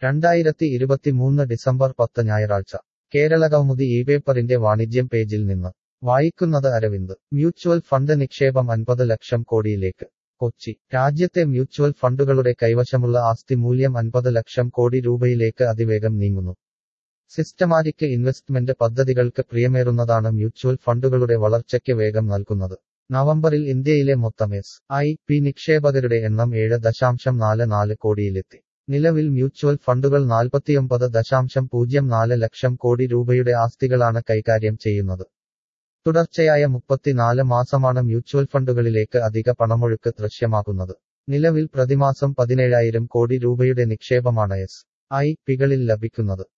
രണ്ടായിരത്തി ഇരുപത്തിമൂന്ന് ഡിസംബർ പത്ത് ഞായറാഴ്ച കേരളകൗമുദി ഈ പേപ്പറിന്റെ വാണിജ്യം പേജിൽ നിന്ന് വായിക്കുന്നത് അരവിന്ദ് മ്യൂച്വൽ ഫണ്ട് നിക്ഷേപം അൻപത് ലക്ഷം കോടിയിലേക്ക് കൊച്ചി രാജ്യത്തെ മ്യൂച്വൽ ഫണ്ടുകളുടെ കൈവശമുള്ള ആസ്തി മൂല്യം അൻപത് ലക്ഷം കോടി രൂപയിലേക്ക് അതിവേഗം നീങ്ങുന്നു സിസ്റ്റമാറ്റിക് ഇൻവെസ്റ്റ്മെന്റ് പദ്ധതികൾക്ക് പ്രിയമേറുന്നതാണ് മ്യൂച്വൽ ഫണ്ടുകളുടെ വളർച്ചയ്ക്ക് വേഗം നൽകുന്നത് നവംബറിൽ ഇന്ത്യയിലെ മൊത്തം എസ് ഐ പി നിക്ഷേപകരുടെ എണ്ണം ഏഴ് ദശാംശം നാല് നാല് കോടിയിലെത്തി നിലവിൽ മ്യൂച്വൽ ഫണ്ടുകൾ നാൽപ്പത്തിയൊമ്പത് ദശാംശം പൂജ്യം നാല് ലക്ഷം കോടി രൂപയുടെ ആസ്തികളാണ് കൈകാര്യം ചെയ്യുന്നത് തുടർച്ചയായ മുപ്പത്തിനാല് മാസമാണ് മ്യൂച്വൽ ഫണ്ടുകളിലേക്ക് അധിക പണമൊഴുക്ക് ദൃശ്യമാകുന്നത് നിലവിൽ പ്രതിമാസം പതിനേഴായിരം കോടി രൂപയുടെ നിക്ഷേപമാണ് എസ് ഐ പികളിൽ ലഭിക്കുന്നത്